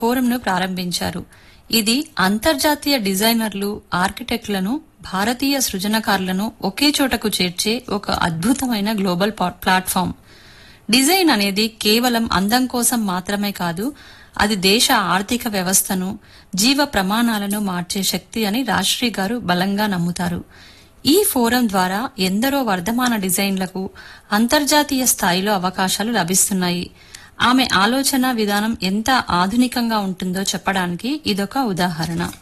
ఫోరంను ప్రారంభించారు ఇది అంతర్జాతీయ డిజైనర్లు ఆర్కిటెక్టులను భారతీయ సృజనకారులను ఒకే చోటకు చేర్చే ఒక అద్భుతమైన గ్లోబల్ పా- ప్లాట్ఫామ్ డిజైన్ అనేది కేవలం అందం కోసం మాత్రమే కాదు అది దేశ ఆర్థిక వ్యవస్థను జీవ ప్రమాణాలను మార్చే శక్తి అని రాశ్రీ గారు బలంగా నమ్ముతారు ఈ ఫోరం ద్వారా ఎందరో వర్ధమాన డిజైన్లకు అంతర్జాతీయ స్థాయిలో అవకాశాలు లభిస్తున్నాయి ఆమె ఆలోచన విధానం ఎంత ఆధునికంగా ఉంటుందో చెప్పడానికి ఇదొక ఉదాహరణ